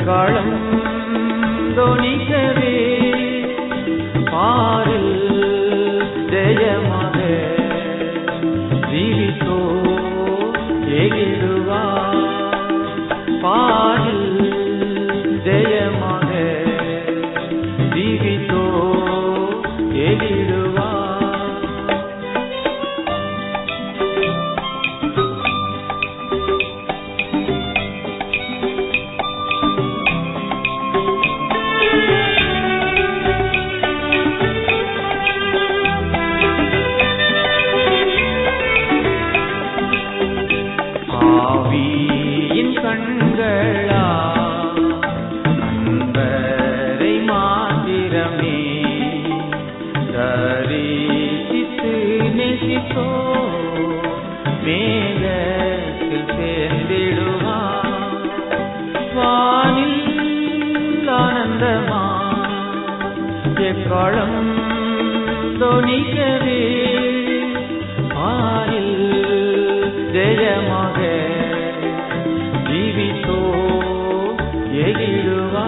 எக்காலம் தொனிக்கவே பாரில் ஜெயமாக ஜீவித்தோ எகிடுவா பாரில் ஜெயமாக ஜீவித்தோ எகிடுவா ஆவியின் கண்களா அன்பரை மாத்திரமே தரிசித்து நேசித்தோ மேகத்தில் சேர்ந்திடுவான் வானில் ஆனந்தமா எக்காலம் தொனிக்கவே ஆரில் ஜெயமாக ஜீவித்தோ எகிடுவா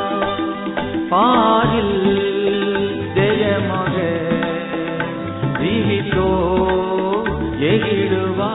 பாரில் ஜெயமாக ஜீவித்தோ எகிடுவா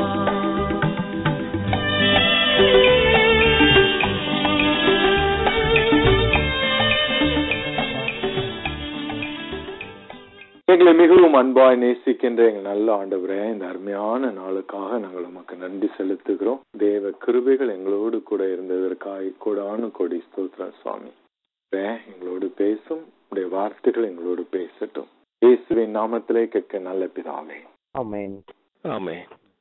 எங்களை மிகவும் அன்பாய் நேசிக்கின்ற எங்கள் நல்ல ஆண்டவரே இந்த அருமையான நாளுக்காக நாங்கள் உமக்கு நன்றி செலுத்துகிறோம் தேவ கிருபைகள் எங்களோடு கூட இருந்ததற்காய் கூடானு கொடி ஸ்தோத்திரம் சுவாமி ஆண்டவரே, எங்களோடு பேசும் உடைய வார்த்தைகள் எங்களோடு பேசட்டும் இயேசுவின் நாமத்திலே கேட்க நல்ல பிதாவே ஆமென் ஆமே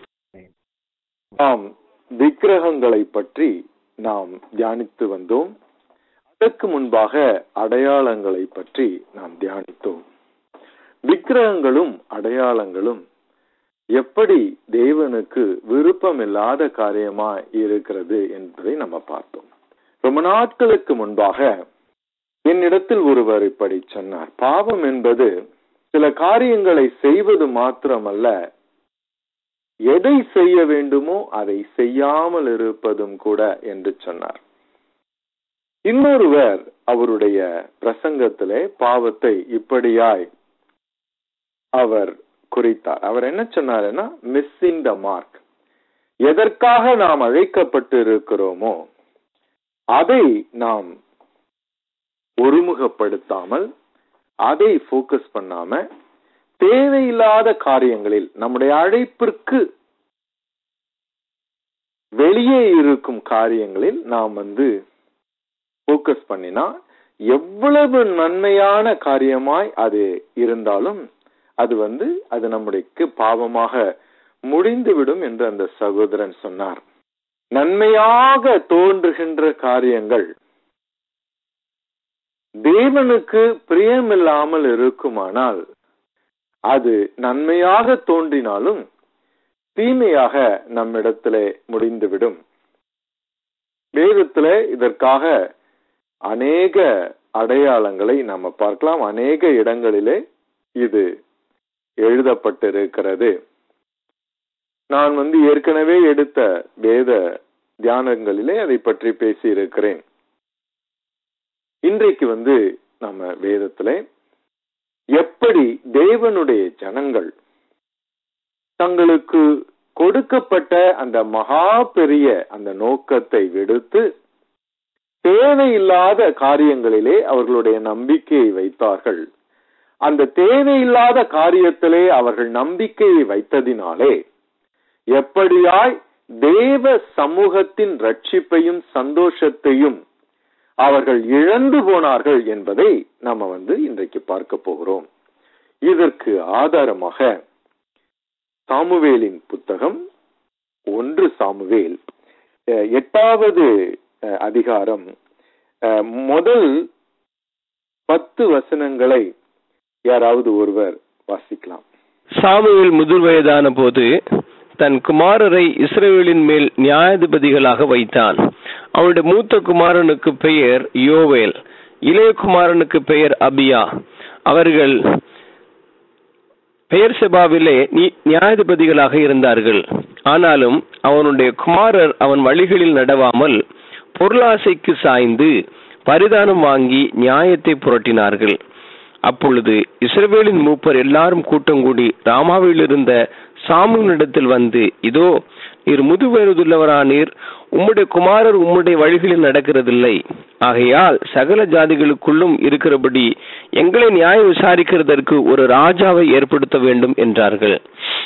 ஆம் விக்கிரகங்களை பற்றி நாம் தியானித்து வந்தோம் அதற்கு முன்பாக அடையாளங்களை பற்றி நாம் தியானித்தோம் விக்கிரகங்களும் அடையாளங்களும் எப்படி தேவனுக்கு விருப்பமில்லாத காரியமா இருக்கிறது என்பதை நம்ம பார்த்தோம் ரொம்ப நாட்களுக்கு முன்பாக என்னிடத்தில் ஒருவர் இப்படி சொன்னார் பாவம் என்பது சில காரியங்களை செய்வது மாத்திரமல்ல எதை செய்ய வேண்டுமோ அதை செய்யாமல் இருப்பதும் கூட என்று சொன்னார் இன்னொருவர் அவருடைய பிரசங்கத்திலே பாவத்தை இப்படியாய் அவர் குறித்தார் அவர் என்ன சொன்னாருன்னா மிஸ்ஸிங் த மார்க் எதற்காக நாம் அழைக்கப்பட்டு இருக்கிறோமோ அதை நாம் ஒருமுகப்படுத்தாமல் அதை ஃபோக்கஸ் பண்ணாம தேவையில்லாத காரியங்களில் நம்முடைய அழைப்பிற்கு வெளியே இருக்கும் காரியங்களில் நாம் வந்து ஃபோக்கஸ் பண்ணினா எவ்வளவு நன்மையான காரியமாய் அது இருந்தாலும் அது வந்து அது நம்முடைய பாவமாக முடிந்துவிடும் என்று அந்த சகோதரன் சொன்னார் நன்மையாக தோன்றுகின்ற காரியங்கள் தேவனுக்கு பிரியமில்லாமல் இருக்குமானால் அது நன்மையாக தோன்றினாலும் தீமையாக நம்மிடத்திலே முடிந்துவிடும் வேதத்திலே இதற்காக அநேக அடையாளங்களை நம்ம பார்க்கலாம் அநேக இடங்களிலே இது எழுதப்பட்டிருக்கிறது நான் வந்து ஏற்கனவே எடுத்த வேத தியானங்களிலே அதை பற்றி பேசி இருக்கிறேன் இன்றைக்கு வந்து நம்ம வேதத்திலே எப்படி தேவனுடைய ஜனங்கள் தங்களுக்கு கொடுக்கப்பட்ட அந்த மகா பெரிய அந்த நோக்கத்தை விடுத்து தேவையில்லாத காரியங்களிலே அவர்களுடைய நம்பிக்கையை வைத்தார்கள் அந்த தேவையில்லாத காரியத்திலே அவர்கள் நம்பிக்கையை வைத்ததினாலே எப்படியாய் தேவ சமூகத்தின் ரட்சிப்பையும் சந்தோஷத்தையும் அவர்கள் இழந்து போனார்கள் என்பதை நம்ம வந்து இன்றைக்கு பார்க்க போகிறோம் இதற்கு ஆதாரமாக சாமுவேலின் புத்தகம் ஒன்று சாமுவேல் அஹ், எட்டாவது அஹ், அதிகாரம் அஹ், முதல் பத்து வசனங்களை யாராவது ஒருவர் வாசிக்கலாம் சாமுவேல் முதிர் வயதான போது தன் குமாரரை இஸ்ரவேலின் மேல் நியாயாதிபதிகளாக வைத்தான் அவனுடைய மூத்த குமாரனுக்கு பெயர் யோவேல் இளைய குமாரனுக்கு பெயர் அபியா அவர்கள் பெயர் செபாவிலே நி- நியாயாதிபதிகளாக இருந்தார்கள் ஆனாலும் அவனுடைய குமாரர் அவன் வழிகளில் நடவாமல் பொருளாசைக்கு சாய்ந்து பரிதானம் வாங்கி நியாயத்தை புரட்டினார்கள் அப்பொழுது இஸ்ரவேலின் மூப்பர் எல்லாரும் கூட்டம் கூடி ராமாவில் இருந்த சாமுனிடத்தில் வந்து இதோ நீர் முதுவயதுள்ளவரானீர் உம்முடைய குமாரர் உம்முடைய வழிகளில் நடக்கிறதில்லை ஆகையால் சகல ஜாதிகளுக்குள்ளும் இருக்கிறபடி எங்களை நியாயம் விசாரிக்கிறதற்கு ஒரு ராஜாவை ஏற்படுத்த வேண்டும் என்றார்கள்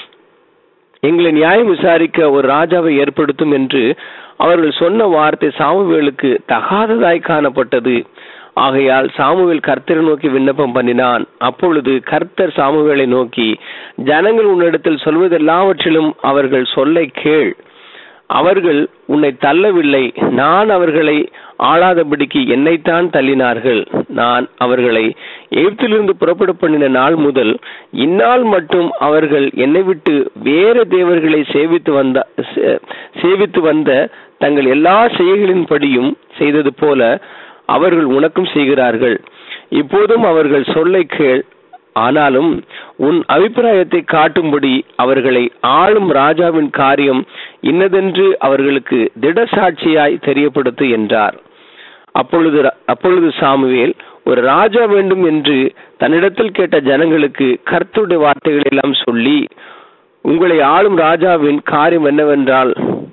எங்களை நியாயம் விசாரிக்க ஒரு ராஜாவை ஏற்படுத்தும் என்று அவர்கள் சொன்ன வார்த்தை சாமுவேலுக்கு தகாததாய் காணப்பட்டது ஆகையால் சாமுவேல் கர்த்தரை நோக்கி விண்ணப்பம் பண்ணினான் அப்பொழுது கர்த்தர் சாமுவேலை நோக்கி ஜனங்கள் உன்னிடத்தில் சொல்வதெல்லாவற்றிலும் அவர்கள் சொல்லை கேள் அவர்கள் உன்னை தள்ளவில்லை நான் அவர்களை ஆளாதபடிக்கு என்னைத்தான் தள்ளினார்கள் நான் அவர்களை எகிப்திலிருந்து புறப்பட பண்ணின நாள் முதல் இந்நாள் மட்டும் அவர்கள் என்னை விட்டு வேறு தேவர்களை சேவித்து வந்த சே- சேவித்து வந்த தங்கள் எல்லா செயல்களின்படியும் செய்தது போல அவர்கள் உனக்கும் செய்கிறார்கள் இப்போதும் அவர்கள் சொல்லை கேள் ஆனாலும் உன் அபிப்பிராயத்தை காட்டும்படி அவர்களை ஆளும் ராஜாவின் காரியம் இன்னதென்று அவர்களுக்கு திடசாட்சியாய் தெரியப்படுத்து என்றார் அப்பொழுது அப்பொழுது சாமுவேல் ஒரு ராஜா வேண்டும் என்று தன்னிடத்தில் கேட்ட ஜனங்களுக்கு கர்த்தருடைய வார்த்தைகளை எல்லாம் சொல்லி உங்களை ஆளும் ராஜாவின் காரியம் என்னவென்றால்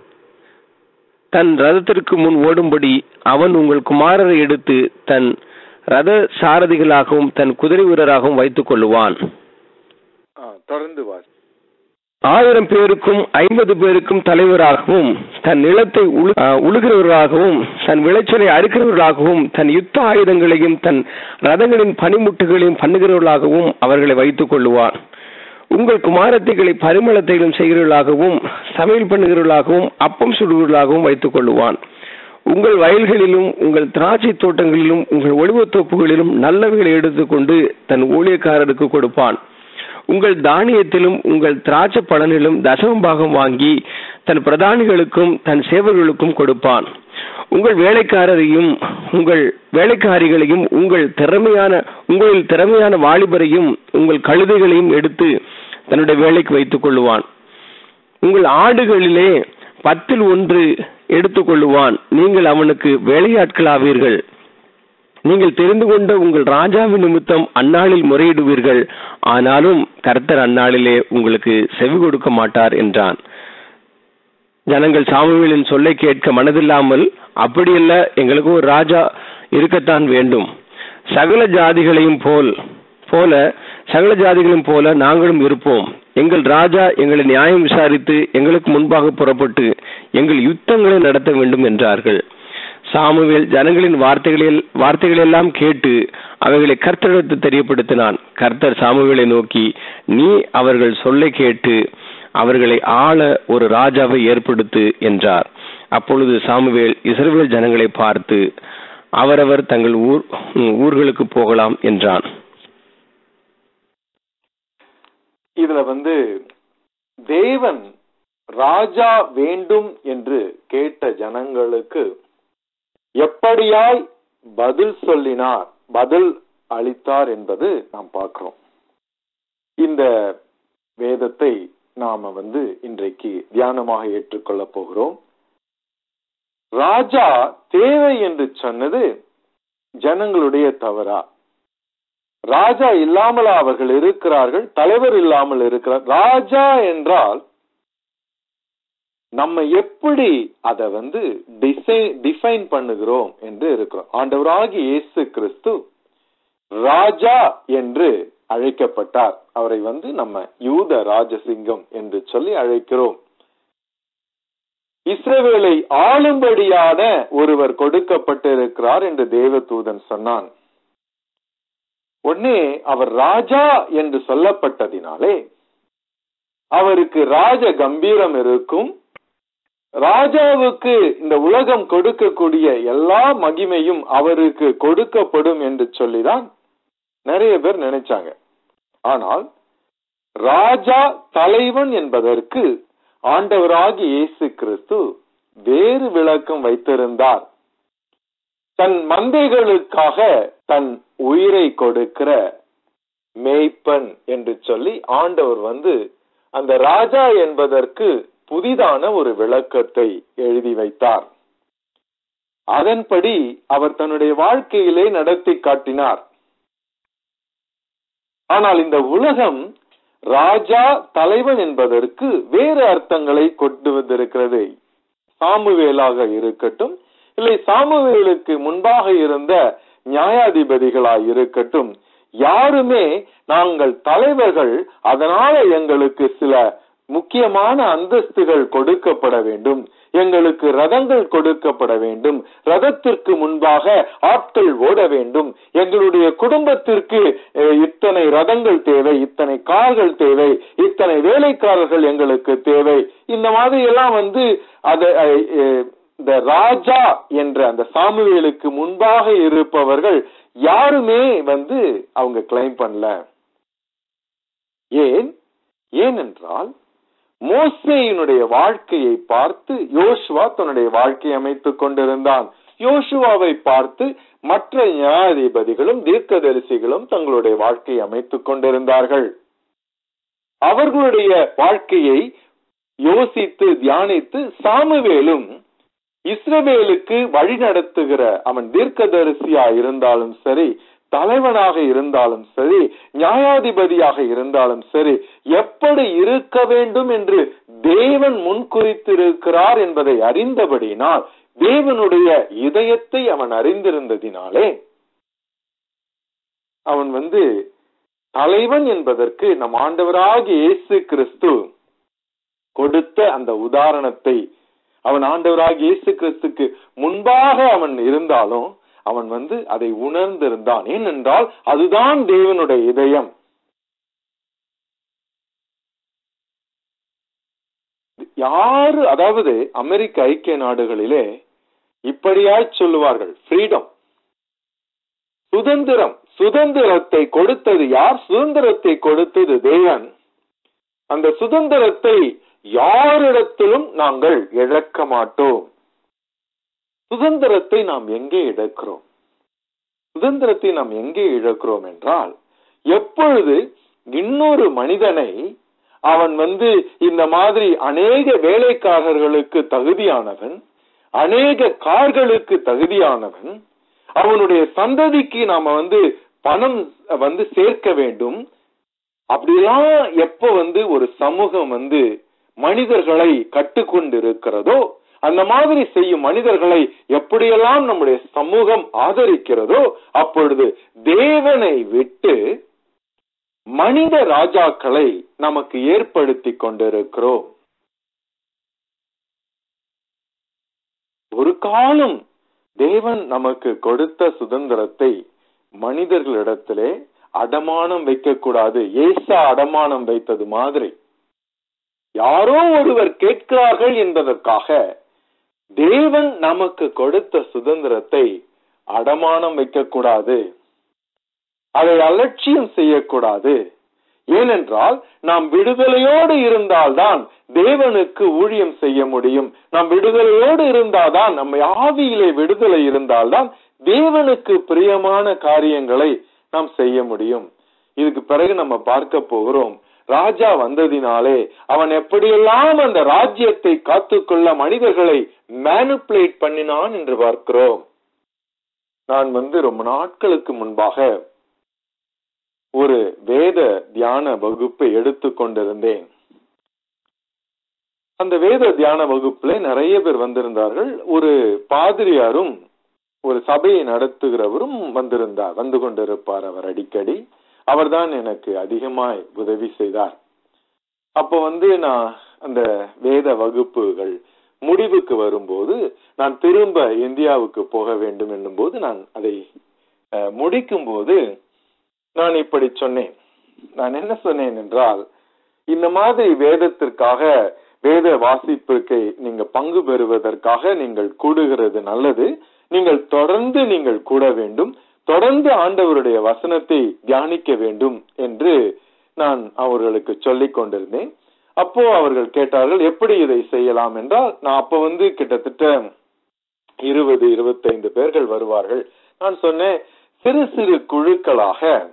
தன் ரதத்திற்கு முன் ஓடும்படி அவன் உங்கள் குமாரரை எடுத்து தன் ரத சாரதிகளாகவும் தன் குதிரை வீரராகவும் வைத்துக் கொள்ளுவான் ஆ, தொடர்ந்து வாசி ஆயிரம் பேருக்கும் ஐம்பது பேருக்கும் தலைவராகவும் தன் நிலத்தை உழு- ஆ, உழுகிறவர்களாகவும் தன் விளைச்சலை அறுக்கிறவர்களாகவும் தன் யுத்த ஆயுதங்களையும் தன் ரதங்களின் பனிமுட்டுகளையும் பண்ணுகிறவர்களாகவும் அவர்களை வைத்துக் கொள்ளுவான் உங்கள் குமாரத்திகளை பரிமளத்தையும் செய்கிறவர்களாகவும் சமையல் பண்ணுகிறவர்களாகவும் அப்பம் சுடுகிறவர்களாகவும் வைத்துக் கொள்ளுவான் உங்கள் வயல்களிலும் உங்கள் திராட்சை தோட்டங்களிலும் உங்கள் ஒளிவத் தோப்புகளிலும் நல்லவைகளை எடுத்துக்கொண்டு தன் ஊழியக்காரருக்கு கொடுப்பான் உங்கள் தானியத்திலும் உங்கள் திராட்சை பலனிலும் தசம பாகம் வாங்கி தன் பிரதானிகளுக்கும் தன் சேவர்களுக்கும் கொடுப்பான் உங்கள் வேலைக்காரரையும் உங்கள் வேலைக்காரிகளையும் உங்கள் திறமையான உங்களில் திறமையான வாலிபரையும் உங்கள் கழுதைகளையும் எடுத்து தன்னுடைய வேலைக்கு வைத்துக் கொள்ளுவான் உங்கள் ஆடுகளிலே பத்தில் ஒன்று எடுத்துக் கொள்ளுவான் நீங்கள் அவனுக்கு வேலையாட்களாவீர்கள் நீங்கள் தெரிந்து கொண்ட உங்கள் ராஜாவின் நிமித்தம் அந்நாளில் முறையிடுவீர்கள் ஆனாலும் கர்த்தர் அந்நாளிலே உங்களுக்கு செவி கொடுக்க மாட்டார் என்றான் ஜனங்கள் சாமுவேலின் சொல்லை கேட்க மனதில்லாமல் அப்படியல்ல எங்களுக்கு ஒரு ராஜா இருக்கத்தான் வேண்டும் சகல ஜாதிகளையும் போல் போல சகல ஜாதிகளையும் போல நாங்களும் இருப்போம் எங்கள் ராஜா எங்களை நியாயம் விசாரித்து எங்களுக்கு முன்பாக புறப்பட்டு எங்கள் யுத்தங்களை நடத்த வேண்டும் என்றார்கள் சாமுவேல் ஜனங்களின் வார்த்தைகளில் வார்த்தைகளெல்லாம் கேட்டு அவைகளை கர்த்தரிடத்து தெரியப்படுத்தினான் கர்த்தர் சாமுவேலை நோக்கி நீ அவர்கள் சொல்லை கேட்டு அவர்களை ஆள ஒரு ராஜாவை ஏற்படுத்து என்றார் அப்பொழுது சாமுவேல் இஸ்ரவேல் ஜனங்களை பார்த்து அவரவர் தங்கள் ஊர் ஊர்களுக்கு போகலாம் என்றான் இதுல வந்து தேவன் ராஜா வேண்டும் என்று கேட்ட ஜனங்களுக்கு எப்படியாய் பதில் சொல்லினார் பதில் அளித்தார் என்பது நாம் பார்க்கிறோம் இந்த வேதத்தை நாம வந்து இன்றைக்கு தியானமாக ஏற்றுக்கொள்ள போகிறோம் ராஜா தேவை என்று சொன்னது ஜனங்களுடைய தவறா ராஜா இல்லாமல் அவர்கள் இருக்கிறார்கள் தலைவர் இல்லாமல் இருக்கிறார் ராஜா என்றால் நம்ம எப்படி அதை வந்து டிஃபைன் பண்ணுகிறோம் என்று இருக்கிறோம் ஆண்டவராகி இயேசு கிறிஸ்து ராஜா என்று அழைக்கப்பட்டார் அவரை வந்து நம்ம யூத ராஜசிங்கம் என்று சொல்லி அழைக்கிறோம் இஸ்ரவேலை ஆளும்படியான ஒருவர் கொடுக்கப்பட்டிருக்கிறார் என்று தேவதூதன் சொன்னான் உடனே அவர் ராஜா என்று சொல்லப்பட்டதினாலே அவருக்கு ராஜ கம்பீரம் இருக்கும் ராஜாவுக்கு இந்த உலகம் கொடுக்கக்கூடிய எல்லா மகிமையும் அவருக்கு கொடுக்கப்படும் என்று சொல்லிதான் நிறைய பேர் நினைச்சாங்க ஆனால் ராஜா தலைவன் என்பதற்கு ஆண்டவராகி இயேசு கிறிஸ்து வேறு விளக்கம் வைத்திருந்தார் தன் மந்தைகளுக்காக தன் உயிரை கொடுக்கிற மேய்ப்பன் என்று சொல்லி ஆண்டவர் வந்து அந்த ராஜா என்பதற்கு புதிதான ஒரு விளக்கத்தை எழுதி வைத்தார் அதன்படி அவர் தன்னுடைய வாழ்க்கையிலே நடத்தி காட்டினார் ஆனால் இந்த உலகம் ராஜா தலைவன் என்பதற்கு வேறு அர்த்தங்களை கொண்டு வந்திருக்கிறது சாமுவேலாக இருக்கட்டும் இல்லை சாமுவேலுக்கு முன்பாக இருந்த நியாயாதிபதிகளாய் இருக்கட்டும் யாருமே நாங்கள் தலைவர்கள் அதனால எங்களுக்கு சில முக்கியமான அந்தஸ்துகள் கொடுக்கப்பட வேண்டும் எங்களுக்கு ரதங்கள் கொடுக்கப்பட வேண்டும் ரதத்திற்கு முன்பாக ஆட்கள் ஓட வேண்டும் எங்களுடைய குடும்பத்திற்கு அஹ், இத்தனை ரதங்கள் தேவை இத்தனை கார்கள் தேவை இத்தனை வேலைக்காரர்கள் எங்களுக்கு தேவை இந்த மாதிரி எல்லாம் வந்து அதை அஹ், அஹ், இந்த ராஜா என்ற அந்த சாமுவேலுக்கு முன்பாக இருப்பவர்கள் யாருமே வந்து அவங்க கிளைம் பண்ணல ஏன் ஏனென்றால் மோசேயினுடைய வாழ்க்கையை பார்த்து யோசுவா தன்னுடைய வாழ்க்கையை அமைத்துக் கொண்டிருந்தான் யோசுவாவை பார்த்து மற்ற நியாயாதிபதிகளும் தீர்க்கதரிசிகளும் தங்களுடைய வாழ்க்கையை அமைத்துக் கொண்டிருந்தார்கள் அவர்களுடைய வாழ்க்கையை யோசித்து தியானித்து சாமுவேலும் இஸ்ரவேலுக்கு வழி நடத்துகிற அவன் தீர்க்கதரிசியா இருந்தாலும் சரி தலைவனாக இருந்தாலும் சரி நியாயாதிபதியாக இருந்தாலும் சரி எப்படி இருக்க வேண்டும் என்று தேவன் முன்குறித்திருக்கிறார் என்பதை அறிந்தபடியினால் தேவனுடைய இதயத்தை அவன் அறிந்திருந்ததினாலே அவன் வந்து தலைவன் என்பதற்கு நம் ஆண்டவராகிய இயேசு கிறிஸ்து கொடுத்த அந்த உதாரணத்தை அவன் ஆண்டவராகிய இயேசு கிறிஸ்துக்கு முன்பாக அவன் இருந்தாலும் அவன் வந்து அதை உணர்ந்திருந்தான் ஏனென்றால் அதுதான் தேவனுடைய இதயம் யாரு அதாவது அமெரிக்க ஐக்கிய நாடுகளிலே இப்படியாய் சொல்லுவார்கள் ஃப்ரீடம் சுதந்திரம் சுதந்திரத்தை கொடுத்தது யார் சுதந்திரத்தை கொடுத்தது தேவன் அந்த சுதந்திரத்தை யாரிடத்திலும் நாங்கள் இழக்க மாட்டோம் சுதந்திரத்தை நாம் எங்கே இழக்கிறோம் சுதந்திரத்தை நாம் எங்கே இழக்கிறோம் என்றால் எப்பொழுது இன்னொரு மனிதனை அவன் வந்து இந்த மாதிரி அநேக வேலைக்காரர்களுக்கு தகுதியானவன் அநேக கார்களுக்கு தகுதியானவன் அவனுடைய சந்ததிக்கு நாம வந்து பணம் வந்து சேர்க்க வேண்டும் அப்படிலாம் எப்ப வந்து ஒரு சமூகம் வந்து மனிதர்களை கட்டுக்கொண்டிருக்கிறதோ அந்த மாதிரி செய்யும் மனிதர்களை எப்படியெல்லாம் நம்முடைய சமூகம் ஆதரிக்கிறதோ அப்பொழுது தேவனை விட்டு மனித ராஜாக்களை நமக்கு ஏற்படுத்தி கொண்டிருக்கிறோம் ஒரு காலம் தேவன் நமக்கு கொடுத்த சுதந்திரத்தை மனிதர்களிடத்திலே அடமானம் வைக்கக்கூடாது ஏசா அடமானம் வைத்தது மாதிரி யாரோ ஒருவர் கேட்கிறார்கள் என்பதற்காக தேவன் நமக்கு கொடுத்த சுதந்திரத்தை அடமானம் வைக்கக்கூடாது அதை அலட்சியம் செய்யக்கூடாது ஏனென்றால் நாம் விடுதலையோடு இருந்தால்தான் தேவனுக்கு ஊழியம் செய்ய முடியும் நாம் விடுதலையோடு இருந்தால்தான் நம்ம ஆவியிலே விடுதலை இருந்தால்தான் தேவனுக்கு பிரியமான காரியங்களை நாம் செய்ய முடியும் இதுக்கு பிறகு நம்ம பார்க்க போகிறோம் ராஜா வந்ததினாலே அவன் எப்படியெல்லாம் அந்த ராஜ்யத்தை காத்துக்கொள்ள மனிதர்களை மேனுப்புலேட் பண்ணினான் என்று பார்க்கிறோம் நான் வந்து ரொம்ப நாட்களுக்கு முன்பாக ஒரு வேத தியான வகுப்பை எடுத்துக் கொண்டிருந்தேன் அந்த வேத தியான வகுப்புல நிறைய பேர் வந்திருந்தார்கள் ஒரு பாதிரியாரும் ஒரு சபையை நடத்துகிறவரும் வந்திருந்தார் வந்து கொண்டிருப்பார் அவர் அடிக்கடி அவர்தான் எனக்கு அதிகமாய் உதவி செய்தார் அப்ப வந்து நான் அந்த வேத வகுப்புகள் முடிவுக்கு வரும்போது நான் திரும்ப இந்தியாவுக்கு போக வேண்டும் என்னும் போது நான் அதை முடிக்கும் போது நான் இப்படி சொன்னேன் நான் என்ன சொன்னேன் என்றால் இந்த மாதிரி வேதத்திற்காக வேத வாசிப்புக்கு நீங்க பங்கு பெறுவதற்காக நீங்கள் கூடுகிறது நல்லது நீங்கள் தொடர்ந்து நீங்கள் கூட வேண்டும் தொடர்ந்து ஆண்டவருடைய வசனத்தை தியானிக்க வேண்டும் என்று நான் அவர்களுக்கு சொல்லிக் கொண்டிருந்தேன் அப்போ அவர்கள் கேட்டார்கள் எப்படி இதை செய்யலாம் என்றால் நான் அப்ப வந்து கிட்டத்தட்ட இருபது இருபத்தைந்து பேர்கள் வருவார்கள் நான் சொன்னேன் சிறு சிறு குழுக்களாக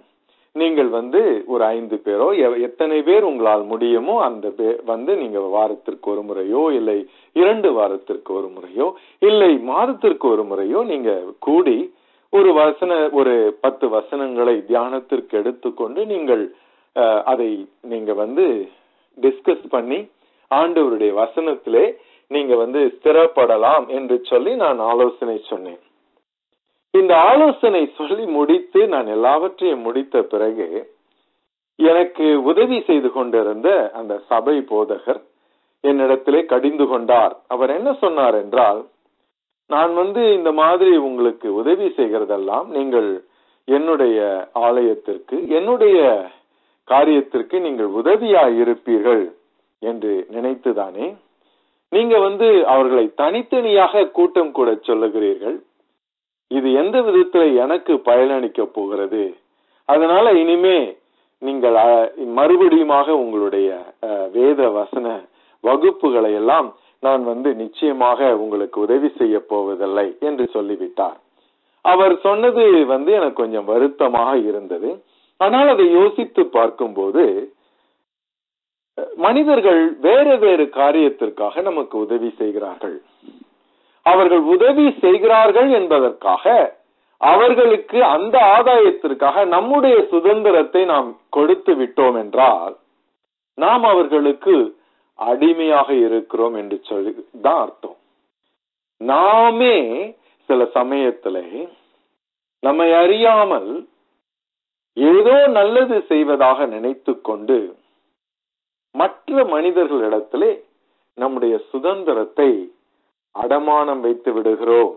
நீங்கள் வந்து ஒரு ஐந்து பேரோ எ- எத்தனை பேர் உங்களால் முடியுமோ அந்த பே- வந்து நீங்க வாரத்திற்கு ஒரு முறையோ இல்லை இரண்டு வாரத்திற்கு ஒரு முறையோ இல்லை மாதத்திற்கு ஒரு முறையோ நீங்க கூடி ஒரு வசன ஒரு பத்து வசனங்களை தியானத்திற்கு எடுத்துக்கொண்டு நீங்கள் அஹ், அதை நீங்க வந்து டிஸ்கஸ் பண்ணி ஆண்டவருடைய வசனத்திலே நீங்க வந்து ஸ்திரப்படலாம் என்று சொல்லி நான் ஆலோசனை சொன்னேன் இந்த ஆலோசனை சொல்லி முடித்து நான் எல்லாவற்றையும் முடித்த பிறகு எனக்கு உதவி செய்து கொண்டிருந்த அந்த சபை போதகர் என்னிடத்திலே கடிந்து கொண்டார் அவர் என்ன சொன்னார் என்றால் நான் வந்து இந்த மாதிரி உங்களுக்கு உதவி செய்கிறதெல்லாம் நீங்கள் என்னுடைய ஆலயத்திற்கு என்னுடைய காரியத்திற்கு நீங்கள் உதவியாய் இருப்பீர்கள் என்று நினைத்துதானே நீங்க வந்து அவர்களை தனித்தனியாக கூட்டம் கூட சொல்லுகிறீர்கள் இது எந்த விதத்துல எனக்கு பயனளிக்க போகிறது அதனால இனிமே நீங்கள் அஹ், மறுபடியுமாக உங்களுடைய அஹ், வேத வசன வகுப்புகளை எல்லாம் நான் வந்து நிச்சயமாக உங்களுக்கு உதவி செய்ய போவதில்லை என்று சொல்லிவிட்டார் அவர் சொன்னது வந்து எனக்கு கொஞ்சம் வருத்தமாக இருந்தது ஆனால் அதை யோசித்து பார்க்கும்போது அஹ், மனிதர்கள் வேற வேறு காரியத்திற்காக நமக்கு உதவி செய்கிறார்கள் அவர்கள் உதவி செய்கிறார்கள் என்பதற்காக அவர்களுக்கு அந்த ஆதாயத்திற்காக நம்முடைய சுதந்திரத்தை நாம் கொடுத்து விட்டோம் என்றால் நாம் அவர்களுக்கு அடிமையாக இருக்கிறோம் என்று சொல்லி தான் அர்த்தம் நாமே சில சமயத்திலே நம்மை அறியாமல் ஏதோ நல்லது செய்வதாக நினைத்துக் கொண்டு மற்ற மனிதர்களிடத்திலே நம்முடைய சுதந்திரத்தை அடமானம் வைத்து விடுகிறோம்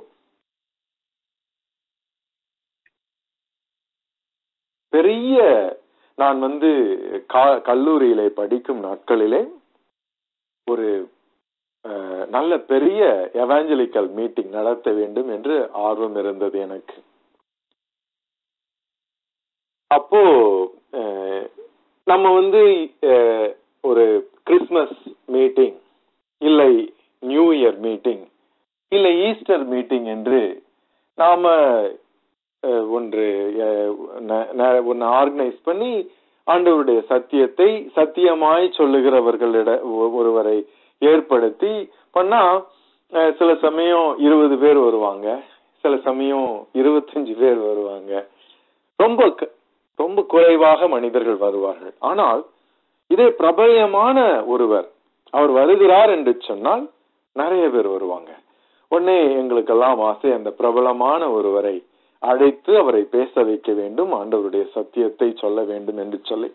பெரிய நான் வந்து கா- கல்லூரியிலே படிக்கும் நாட்களிலே ஒரு அஹ், நல்ல பெரிய எவாஞ்சலிக்கல் மீட்டிங் நடத்த வேண்டும் என்று ஆர்வம் இருந்தது எனக்கு அப்போ அஹ், நம்ம வந்து அஹ், ஒரு கிறிஸ்மஸ் மீட்டிங் இல்லை நியூ இயர் மீட்டிங் இல்லை ஈஸ்டர் மீட்டிங் என்று நாம அஹ், ஒன்று அஹ், ந- ந- ஒன்னு ஆர்கனைஸ் பண்ணி ஆண்டவருடைய சத்தியத்தை சத்தியமாய் சொல்லுகிறவர்களிட ஒ- ஒருவரை ஏற்படுத்தி பண்ணா அஹ், சில சமயம் இருபது பேர் வருவாங்க சில சமயம் இருபத்தஞ்சு பேர் வருவாங்க ரொம்ப க- ரொம்ப குறைவாக மனிதர்கள் வருவார்கள் ஆனால் இதே பிரபல்யமான ஒருவர் அவர் வருகிறார் என்று சொன்னால் நிறைய பேர் வருவாங்க உடனே எங்களுக்கெல்லாம் ஆசை அந்த பிரபலமான ஒருவரை அழைத்து அவரை பேச வைக்க வேண்டும் ஆண்டவருடைய சத்தியத்தை சொல்ல வேண்டும் என்று சொல்லி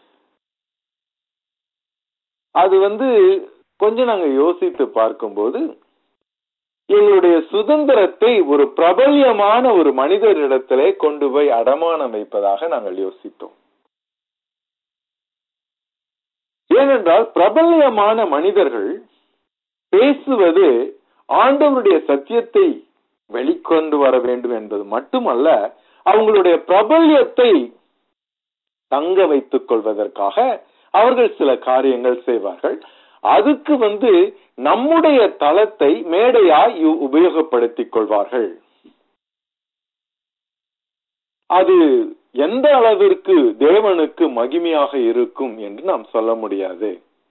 அது வந்து கொஞ்சம் நாங்க யோசித்து பார்க்கும்போது எங்களுடைய சுதந்திரத்தை ஒரு பிரபல்யமான ஒரு மனிதரிடத்திலே கொண்டு போய் அடமானம் வைப்பதாக நாங்கள் யோசித்தோம் ஏனென்றால் பிரபல்யமான மனிதர்கள் பேசுவது ஆண்டவருடைய சத்தியத்தை வெளிக்கொண்டு வர வேண்டும் என்பது மட்டுமல்ல அவங்களுடைய பிரபல்யத்தை தங்க வைத்துக் கொள்வதற்காக அவர்கள் சில காரியங்கள் செய்வார்கள் அதுக்கு வந்து நம்முடைய தளத்தை மேடையாய் யு- உபயோகப்படுத்திக் கொள்வார்கள் அது எந்த அளவிற்கு தேவனுக்கு மகிமையாக இருக்கும் என்று நாம் சொல்ல முடியாது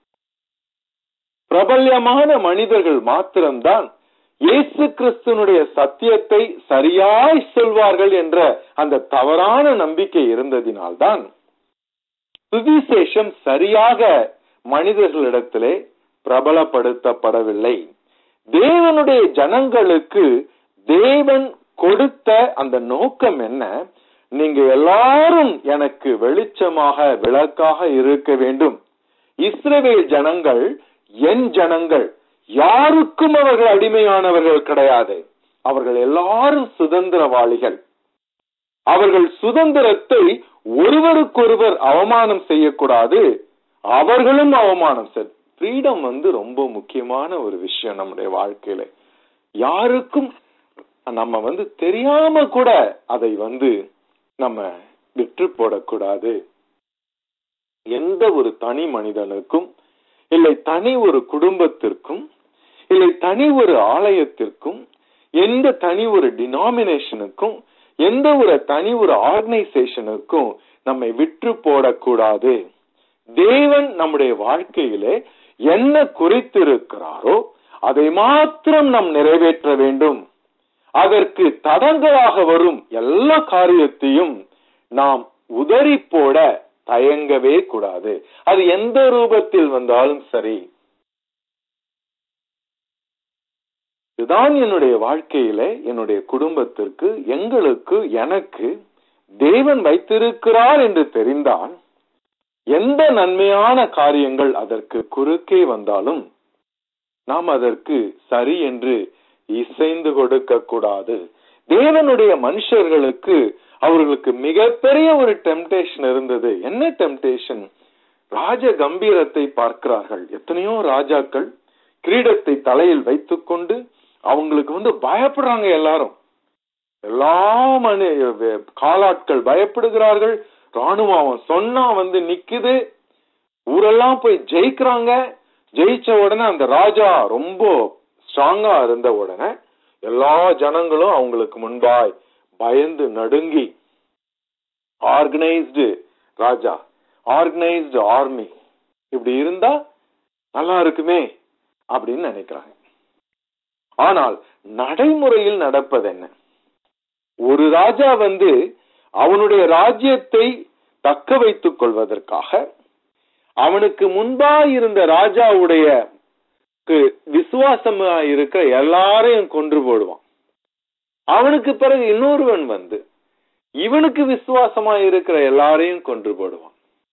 பிரபல்யமான மனிதர்கள் மாத்திரம்தான் இயேசு கிறிஸ்துனுடைய சத்தியத்தை சரியாய் சொல்வார்கள் என்ற அந்த தவறான நம்பிக்கை இருந்ததினால்தான் சுவிசேஷம் சரியாக மனிதர்களிடத்திலே பிரபலப்படுத்தப்படவில்லை தேவனுடைய ஜனங்களுக்கு தேவன் கொடுத்த அந்த நோக்கம் என்ன நீங்க எல்லாரும் எனக்கு வெளிச்சமாக விளக்காக இருக்க வேண்டும் இஸ்ரவேல் ஜனங்கள் என் ஜனங்கள் யாருக்கும் அவர்கள் அடிமையானவர்கள் கிடையாது அவர்கள் எல்லாரும் சுதந்திரவாளிகள் அவர்கள் சுதந்திரத்தை ஒருவருக்கொருவர் அவமானம் செய்யக்கூடாது அவர்களும் அவமானம் செய் ஃப்ரீடம் வந்து ரொம்ப முக்கியமான ஒரு விஷயம் நம்முடைய வாழ்க்கையில யாருக்கும் நம்ம வந்து தெரியாம கூட அதை வந்து நம்ம விற்று போடக்கூடாது எந்த ஒரு தனி மனிதனுக்கும் இல்லை தனி ஒரு குடும்பத்திற்கும் இல்லை தனி ஒரு ஆலயத்திற்கும் எந்த தனி ஒரு டினாமினேஷனுக்கும் எந்த ஒரு தனி ஒரு ஆர்கனைசேஷனுக்கும் நம்மை விற்று போடக்கூடாது தேவன் நம்முடைய வாழ்க்கையிலே என்ன குறித்திருக்கிறாரோ அதை மாத்திரம் நாம் நிறைவேற்ற வேண்டும் அதற்கு தடங்களாக வரும் எல்லா காரியத்தையும் நாம் உதறி போட தயங்கவே கூடாது அது எந்த ரூபத்தில் வந்தாலும் சரி இதுதான் என்னுடைய வாழ்க்கையில என்னுடைய குடும்பத்திற்கு எங்களுக்கு எனக்கு தேவன் வைத்திருக்கிறார் என்று தெரிந்தால் எந்த நன்மையான காரியங்கள் அதற்கு குறுக்கே வந்தாலும் நாம் அதற்கு சரி என்று இசைந்து கொடுக்க கூடாது தேவனுடைய மனுஷர்களுக்கு அவர்களுக்கு மிகப்பெரிய ஒரு டெம்டேஷன் இருந்தது என்ன டெம்டேஷன் ராஜ கம்பீரத்தை பார்க்கிறார்கள் எத்தனையோ ராஜாக்கள் கிரீடத்தை தலையில் வைத்துக்கொண்டு அவங்களுக்கு வந்து பயப்படுறாங்க எல்லாரும் எல்லா மனு காலாட்கள் பயப்படுகிறார்கள் ராணுவம் அவன் சொன்னா வந்து நிக்குது ஊரெல்லாம் போய் ஜெயிக்கிறாங்க ஜெயிச்ச உடனே அந்த ராஜா ரொம்ப ஸ்ட்ராங்கா இருந்த உடனே எல்லா ஜனங்களும் அவங்களுக்கு முன்பாய் பயந்து நடுங்கி ஆர்கனைஸ்டு ராஜா ஆர்கனைஸ்டு ஆர்மி இப்படி இருந்தா நல்லா இருக்குமே அப்படின்னு நினைக்கிறாங்க ஆனால் நடைமுறையில் நடப்பது என்ன ஒரு ராஜா வந்து அவனுடைய ராஜ்யத்தை தக்க வைத்துக் கொள்வதற்காக அவனுக்கு முன்பாய் இருந்த ராஜாவுடைய விசுவாசமா இருக்க எல்லாரையும் கொன்று போடுவான் அவனுக்கு பிறகு இன்னொருவன் வந்து இவனுக்கு விசுவாசமா இருக்கிற எல்லாரையும் கொன்று போடுவான்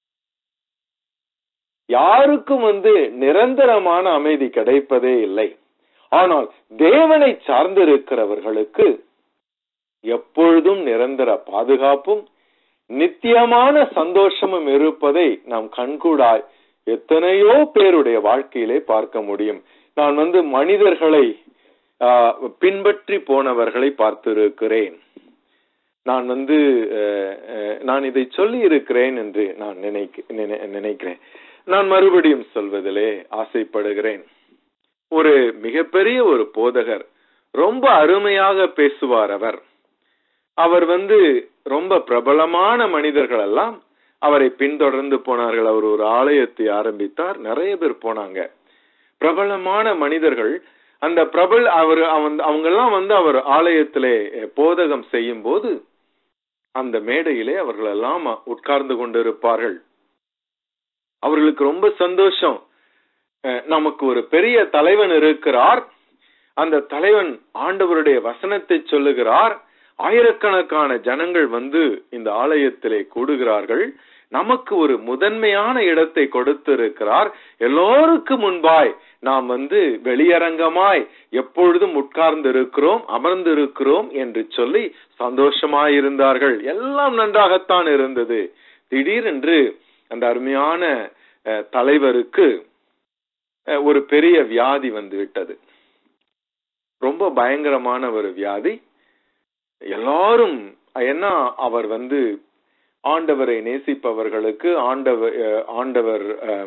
யாருக்கும் வந்து நிரந்தரமான அமைதி கிடைப்பதே இல்லை ஆனால் தேவனை சார்ந்திருக்கிறவர்களுக்கு எப்பொழுதும் நிரந்தர பாதுகாப்பும் நித்தியமான சந்தோஷமும் இருப்பதை நாம் கண்கூடாய் எத்தனையோ பேருடைய வாழ்க்கையிலே பார்க்க முடியும் நான் வந்து மனிதர்களை பின்பற்றி போனவர்களை பார்த்திருக்கிறேன் நான் வந்து நான் இதை சொல்லி இருக்கிறேன் என்று நான் நினைக்க நினைக்கிறேன் நான் மறுபடியும் சொல்வதிலே ஆசைப்படுகிறேன் ஒரு மிகப்பெரிய ஒரு போதகர் ரொம்ப அருமையாக பேசுவார் அவர் அவர் வந்து ரொம்ப பிரபலமான மனிதர்கள் எல்லாம் அவரை பின்தொடர்ந்து போனார்கள் அவர் ஒரு ஆலயத்தை ஆரம்பித்தார் நிறைய பேர் போனாங்க பிரபலமான மனிதர்கள் அந்த பிரபல் அவர் அவங்க எல்லாம் வந்து அவர் ஆலயத்திலே போதகம் செய்யும் போது அந்த மேடையிலே அவர்கள் எல்லாம் உட்கார்ந்து கொண்டிருப்பார்கள் அவர்களுக்கு ரொம்ப சந்தோஷம் நமக்கு ஒரு பெரிய தலைவன் இருக்கிறார் அந்த தலைவன் ஆண்டவருடைய வசனத்தை சொல்லுகிறார் ஆயிரக்கணக்கான ஜனங்கள் வந்து இந்த ஆலயத்திலே கூடுகிறார்கள் நமக்கு ஒரு முதன்மையான இடத்தை கொடுத்திருக்கிறார் எல்லோருக்கும் முன்பாய் நாம் வந்து வெளியரங்கமாய் எப்பொழுதும் உட்கார்ந்து இருக்கிறோம் அமர்ந்து இருக்கிறோம் என்று சொல்லி சந்தோஷமாயிருந்தார்கள் எல்லாம் நன்றாகத்தான் இருந்தது திடீரென்று அந்த அருமையான தலைவருக்கு ஒரு பெரிய வியாதி வந்து விட்டது ரொம்ப பயங்கரமான ஒரு வியாதி எல்லாரும் ஏன்னா அவர் வந்து ஆண்டவரை நேசிப்பவர்களுக்கு ஆண்டவர் ஆண்டவர்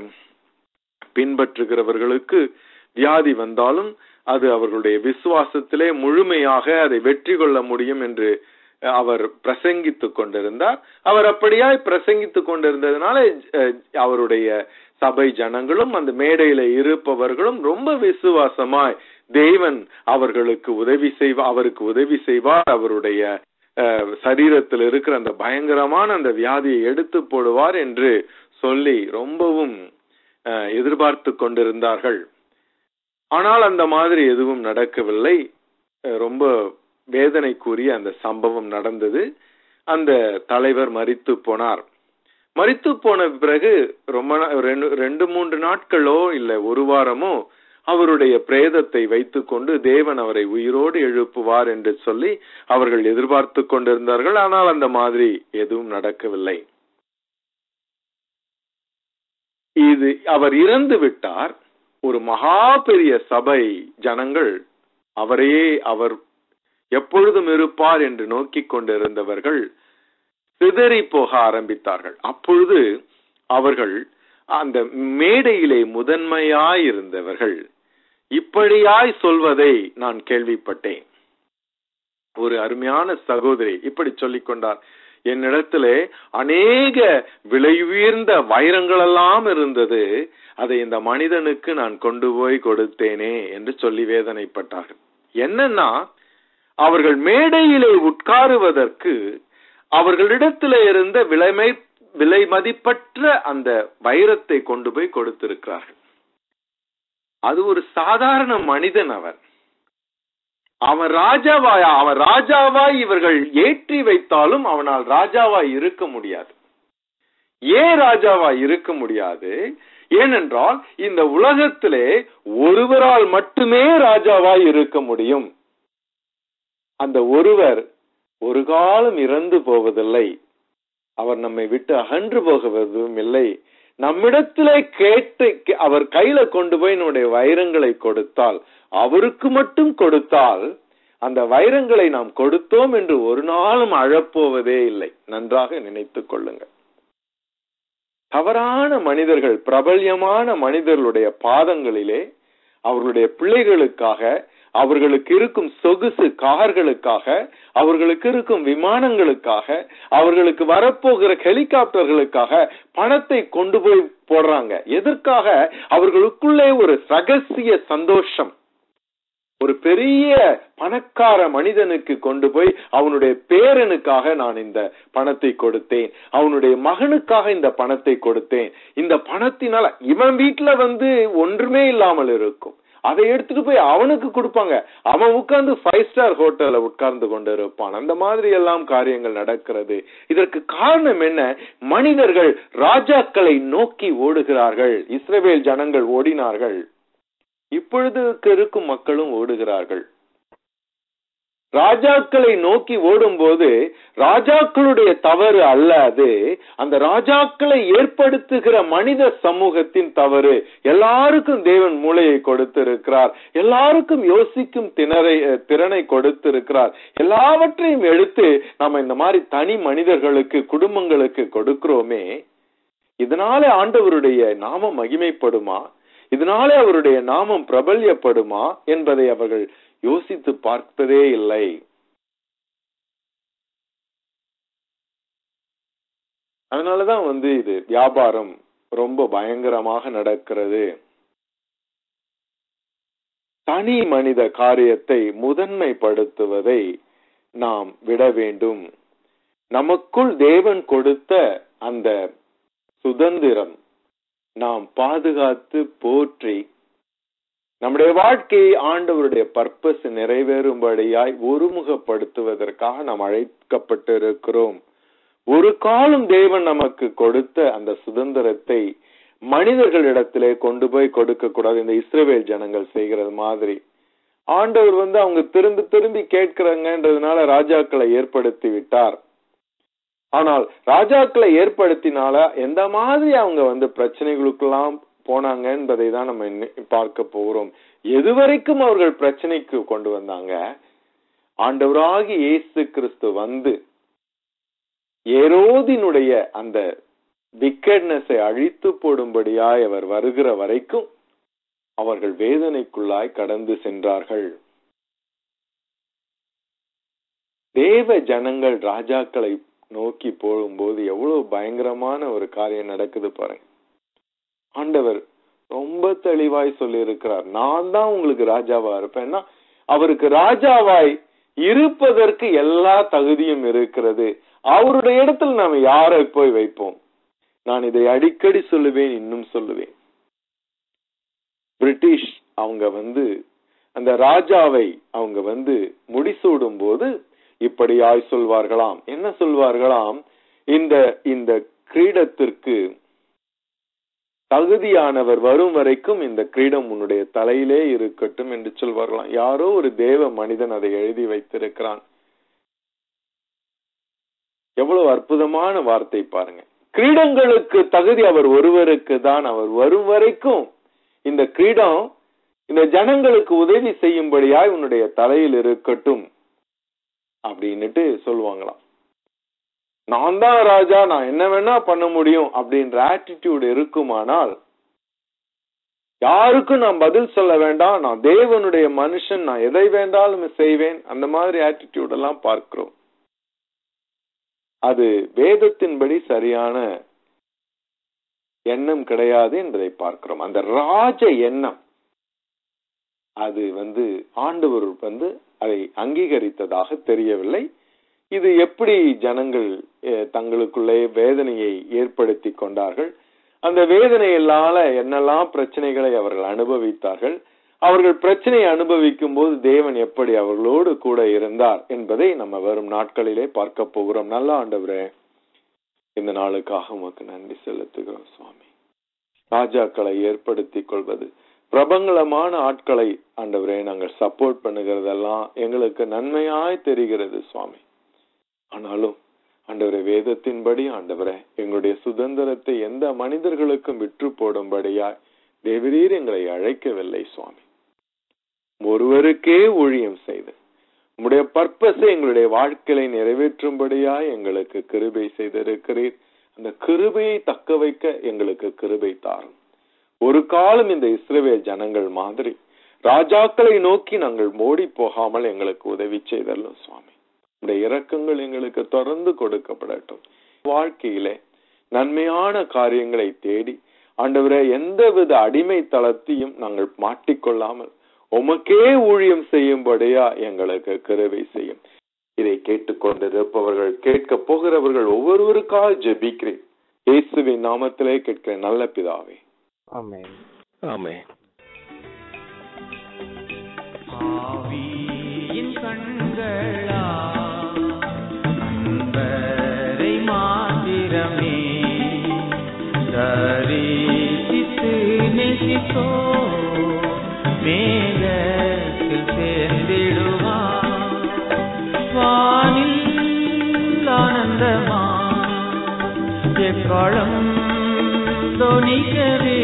பின்பற்றுகிறவர்களுக்கு வியாதி வந்தாலும் அது அவர்களுடைய விசுவாசத்திலே முழுமையாக அதை வெற்றி கொள்ள முடியும் என்று அவர் பிரசங்கித்துக் கொண்டிருந்தார் அவர் அப்படியாய் பிரசங்கித்துக் கொண்டிருந்ததுனால அவருடைய சபை ஜனங்களும் அந்த மேடையில இருப்பவர்களும் ரொம்ப விசுவாசமாய் தேவன் அவர்களுக்கு உதவி செய்வார் அவருக்கு உதவி செய்வார் அவருடைய சரீரத்தில் இருக்கிற அந்த பயங்கரமான அந்த வியாதியை எடுத்து போடுவார் என்று சொல்லி ரொம்பவும் எதிர்பார்த்து கொண்டிருந்தார்கள் ஆனால் அந்த மாதிரி எதுவும் நடக்கவில்லை ரொம்ப வேதனைக்குரிய அந்த சம்பவம் நடந்தது அந்த தலைவர் மறித்து போனார் மறித்து போன பிறகு ரொம்ப ரெண்டு மூன்று நாட்களோ இல்ல ஒரு வாரமோ அவருடைய பிரேதத்தை வைத்துக்கொண்டு தேவன் அவரை உயிரோடு எழுப்புவார் என்று சொல்லி அவர்கள் எதிர்பார்த்து கொண்டிருந்தார்கள் ஆனால் அந்த மாதிரி எதுவும் நடக்கவில்லை இது அவர் இறந்து விட்டார் ஒரு மகா பெரிய சபை ஜனங்கள் அவரையே அவர் எப்பொழுதும் இருப்பார் என்று நோக்கிக் கொண்டிருந்தவர்கள் சிதறி போக ஆரம்பித்தார்கள் அப்பொழுது அவர்கள் அந்த மேடையிலே முதன்மையாய் இருந்தவர்கள் இப்படியாய் சொல்வதை நான் கேள்விப்பட்டேன் ஒரு அருமையான சகோதரி இப்படி சொல்லிக் கொண்டார் என்னிடத்திலே அநேக விலை உயர்ந்த வைரங்களெல்லாம் இருந்தது அதை இந்த மனிதனுக்கு நான் கொண்டு போய் கொடுத்தேனே என்று சொல்லி வேதனைப்பட்டார்கள் என்னன்னா அவர்கள் மேடையிலே உட்காருவதற்கு அவர்களிடத்திலே இருந்த விலைமை விலை மதிப்பற்ற அந்த வைரத்தை கொண்டு போய் கொடுத்திருக்கிறார்கள் அது ஒரு சாதாரண மனிதன் அவர் அவன் ராஜாவாய் அவன் ராஜாவாய் இவர்கள் ஏற்றி வைத்தாலும் அவனால் ராஜாவாய் இருக்க முடியாது ஏன் ராஜாவாய் இருக்க முடியாது ஏனென்றால் இந்த உலகத்திலே ஒருவரால் மட்டுமே ராஜாவாய் இருக்க முடியும் அந்த ஒருவர் ஒரு காலம் இறந்து போவதில்லை அவர் நம்மை விட்டு அகன்று போகுவதும் இல்லை நம்மிடத்திலே கேட்டு அவர் கையில கொண்டு போய் நம்முடைய வைரங்களை கொடுத்தால் அவருக்கு மட்டும் கொடுத்தால் அந்த வைரங்களை நாம் கொடுத்தோம் என்று ஒரு நாளும் அழப்போவதே இல்லை நன்றாக நினைத்துக் கொள்ளுங்கள் தவறான மனிதர்கள் பிரபல்யமான மனிதர்களுடைய பாதங்களிலே அவர்களுடைய பிள்ளைகளுக்காக அவர்களுக்கு இருக்கும் சொகுசு கார்களுக்காக அவர்களுக்கு இருக்கும் விமானங்களுக்காக அவர்களுக்கு வரப்போகிற ஹெலிகாப்டர்களுக்காக பணத்தை கொண்டு போய் போடுறாங்க எதற்காக அவர்களுக்குள்ளே ஒரு ரகசிய சந்தோஷம் ஒரு பெரிய பணக்கார மனிதனுக்கு கொண்டு போய் அவனுடைய பேரனுக்காக நான் இந்த பணத்தை கொடுத்தேன் அவனுடைய மகனுக்காக இந்த பணத்தை கொடுத்தேன் இந்த பணத்தினால இவன் வீட்டுல வந்து ஒன்றுமே இல்லாமல் இருக்கும் அதை எடுத்துட்டு போய் அவனுக்கு கொடுப்பாங்க அவன் உட்கார்ந்து ஃபைவ் ஸ்டார் ஹோட்டல்ல உட்கார்ந்து கொண்டு இருப்பான் அந்த மாதிரி எல்லாம் காரியங்கள் நடக்கிறது இதற்கு காரணம் என்ன மனிதர்கள் ராஜாக்களை நோக்கி ஓடுகிறார்கள் இஸ்ரவேல் ஜனங்கள் ஓடினார்கள் இப்பொழுது இருக்கும் மக்களும் ஓடுகிறார்கள் ராஜாக்களை நோக்கி ஓடும்போது ராஜாக்களுடைய தவறு அல்ல அது அந்த ராஜாக்களை ஏற்படுத்துகிற மனித சமூகத்தின் தவறு எல்லாருக்கும் தேவன் மூளையை கொடுத்திருக்கிறார் எல்லாருக்கும் யோசிக்கும் திணறை திறனை கொடுத்திருக்கிறார் எல்லாவற்றையும் எடுத்து நம்ம இந்த மாதிரி தனி மனிதர்களுக்கு குடும்பங்களுக்கு கொடுக்கிறோமே இதனால ஆண்டவருடைய நாமம் மகிமைப்படுமா இதனாலே அவருடைய நாமம் பிரபல்யப்படுமா என்பதை அவர்கள் யோசித்து பார்ப்பதே இல்லை அதனாலதான் வந்து இது வியாபாரம் ரொம்ப பயங்கரமாக நடக்கிறது தனி மனித காரியத்தை முதன்மைப்படுத்துவதை நாம் விட வேண்டும் நமக்குள் தேவன் கொடுத்த அந்த சுதந்திரம் நாம் பாதுகாத்து போற்றி நம்முடைய வாழ்க்கையை ஆண்டவருடைய பர்பஸ் நிறைவேறும்படியாய் ஒருமுகப்படுத்துவதற்காக நாம் அழைக்கப்பட்டிருக்கிறோம் ஒரு காலம் தேவன் நமக்கு கொடுத்த அந்த சுதந்திரத்தை மனிதர்களிடத்திலே கொண்டு போய் கொடுக்க கூடாது இந்த இஸ்ரேவேல் ஜனங்கள் செய்கிறது மாதிரி ஆண்டவர் வந்து அவங்க திரும்பி திரும்பி கேட்கிறாங்கன்றதுனால ராஜாக்களை ஏற்படுத்தி விட்டார் ஆனால் ராஜாக்களை ஏற்படுத்தினால எந்த மாதிரி அவங்க வந்து பிரச்சனைகளுக்கெல்லாம் போனாங்க என்பதை தான் நம்ம பார்க்க போகிறோம் எதுவரைக்கும் அவர்கள் பிரச்சனைக்கு கொண்டு வந்தாங்க ஆண்டவராகி இயேசு கிறிஸ்து வந்து ஏரோதினுடைய அந்த விக்கெட்னஸை அழித்து போடும்படியாய் அவர் வருகிற வரைக்கும் அவர்கள் வேதனைக்குள்ளாய் கடந்து சென்றார்கள் தேவ ஜனங்கள் ராஜாக்களை நோக்கி போகும்போது எவ்வளவு பயங்கரமான ஒரு காரியம் நடக்குது பாருங்க ஆண்டவர் ரொம்ப தெளிவாய் சொல்லி இருக்கிறார் நான் தான் உங்களுக்கு ராஜாவா இருப்பேன்னா அவருக்கு ராஜாவாய் இருப்பதற்கு எல்லா தகுதியும் இருக்கிறது அவருடைய இடத்துல நாம யாரை போய் வைப்போம் நான் இதை அடிக்கடி சொல்லுவேன் இன்னும் சொல்லுவேன் பிரிட்டிஷ் அவங்க வந்து அந்த ராஜாவை அவங்க வந்து முடிசூடும் போது இப்படியாய் சொல்வார்களாம் என்ன சொல்வார்களாம் இந்த இந்த கிரீடத்திற்கு தகுதியானவர் வரும் வரைக்கும் இந்த கிரீடம் உன்னுடைய தலையிலே இருக்கட்டும் என்று சொல்வார்களாம் யாரோ ஒரு தேவ மனிதன் அதை எழுதி வைத்திருக்கிறான் எவ்வளவு அற்புதமான வார்த்தை பாருங்க கிரீடங்களுக்கு தகுதி அவர் ஒருவருக்கு தான் அவர் வரும் வரைக்கும் இந்த கிரீடம் இந்த ஜனங்களுக்கு உதவி செய்யும்படியாய் உன்னுடைய தலையில் இருக்கட்டும் அப்படின்னுட்டு சொல்லுவாங்களாம் நான் தான் ராஜா நான் என்ன வேணா பண்ண முடியும் அப்படின்ற ஆட்டிடியூட் இருக்குமானால் யாருக்கும் நான் பதில் சொல்ல வேண்டாம் நான் தேவனுடைய மனுஷன் நான் எதை வேண்டாலும் செய்வேன் அந்த மாதிரி ஆட்டிடியூட் எல்லாம் பார்க்கிறோம் அது வேதத்தின்படி சரியான எண்ணம் கிடையாது என்பதை பார்க்கிறோம் அந்த ராஜ எண்ணம் அது வந்து ஆண்டவர் வந்து அதை அங்கீகரித்ததாக தெரியவில்லை இது எப்படி ஜனங்கள் அஹ், தங்களுக்குள்ளே வேதனையை ஏற்படுத்தி கொண்டார்கள் அந்த வேதனையினால என்னெல்லாம் பிரச்சனைகளை அவர்கள் அனுபவித்தார்கள் அவர்கள் பிரச்சனையை அனுபவிக்கும் போது தேவன் எப்படி அவர்களோடு கூட இருந்தார் என்பதை நம்ம வரும் நாட்களிலே பார்க்க போகிறோம் நல்ல ஆண்டவரே இந்த நாளுக்காக உமக்கு நன்றி செலுத்துகிறோம் சுவாமி ராஜாக்களை ஏற்படுத்திக் கொள்வது பிரபலமான ஆட்களை ஆண்டவரே நாங்கள் சப்போர்ட் பண்ணுகிறதெல்லாம் எங்களுக்கு நன்மையாய் தெரிகிறது சுவாமி ஆனாலும் ஆண்டவரே வேதத்தின்படி ஆண்டவரே எங்களுடைய சுதந்திரத்தை எந்த மனிதர்களுக்கும் விற்று போடும்படியாய் தேவரீர் எங்களை அழைக்கவில்லை சுவாமி ஒருவருக்கே ஊழியம் செய்து உம்முடைய பர்பஸை எங்களுடைய வாழ்க்கையை நிறைவேற்றும்படியாய் எங்களுக்கு கிருபை செய்திருக்கிறீர் அந்த கிருபையை தக்க வைக்க எங்களுக்கு கிருபை தாரும் ஒரு காலம் இந்த இஸ்ரவேல் ஜனங்கள் மாதிரி ராஜாக்களை நோக்கி நாங்கள் மோடி போகாமல் எங்களுக்கு உதவி செய்தல்லும் சுவாமி உடைய இரக்கங்கள் எங்களுக்கு தொடர்ந்து கொடுக்கப்படட்டும் வாழ்க்கையிலே நன்மையான காரியங்களை தேடி ஆண்டவரே எந்தவித அடிமை தளத்தையும் நாங்கள் மாட்டிக்கொள்ளாமல் உமக்கே ஊழியம் செய்யும்படியா எங்களுக்கு கிருபை செய்யும் இதை கேட்டுக்கொண்டிருப்பவர்கள் கேட்க போகிறவர்கள் ஒவ்வொருவருக்காக ஜெபிக்கிறேன் இயேசுவின் நாமத்திலே கேட்கிறேன் நல்ல பிதாவே ஆமென் ஆமென் ஆவியின் கண்களா அன்பரை மாத்திரமே தரிசித்து நேசித்தோ மேகத்தில் சேர்ந்திடுவான் வானில் ஆனந்தமா எக்காலம் தொனிக்கவே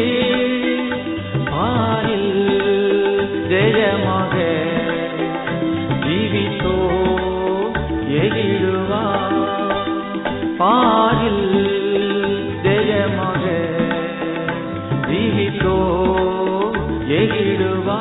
பாரில் ஜெயமாக ஜீவித்தோ எகிடுவா பாரில் ஜெயமாக ஜீவித்தோ எகிடுவா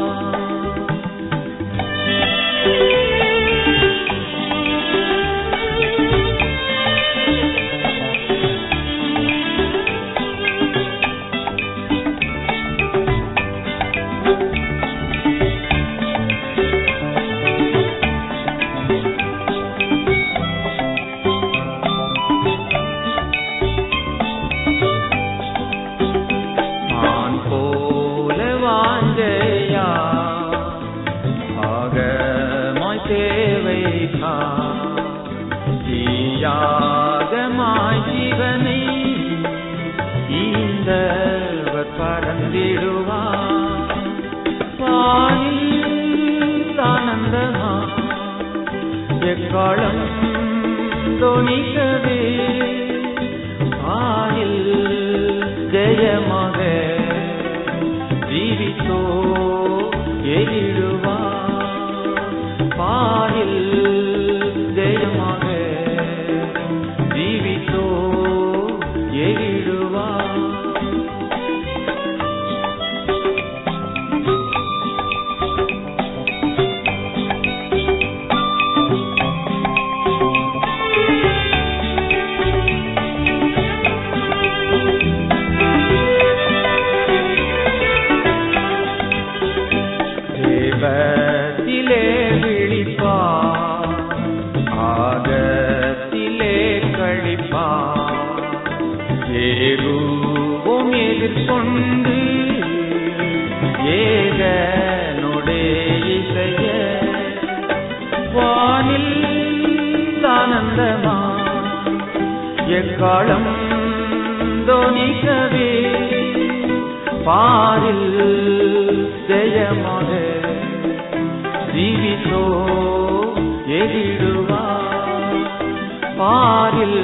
மான் போல வாஞ்சையா ஆகமாய் தேவைக்கா தீயாகமாய் ஜீவனை ஈந்தவர் பறந்திடுவார் வானில் ஆனந்தமா எக்காலம் தோணிக்கவே ஆயில் ஜெயமாக ஜீவித்தோ எதிடுவா பாயில் ஜெயமாக ஜீவித்தோ எதிடுவா தேவத்திலே விழிப்பா ஆகத்திலே கழிப்பா ஏகுவோம் எதிர்கொண்டு ஏகனுடைய இசைய வானில் ஆனந்தமா எக்காலம் தோனிக்கவே பாரில் ஜெயமாக ஜீவித்தோ எதிடுவா பாரில்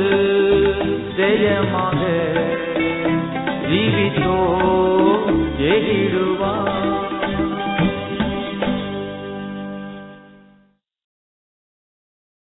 ஜெயமாக ஜீவித்தோ எதிடுவா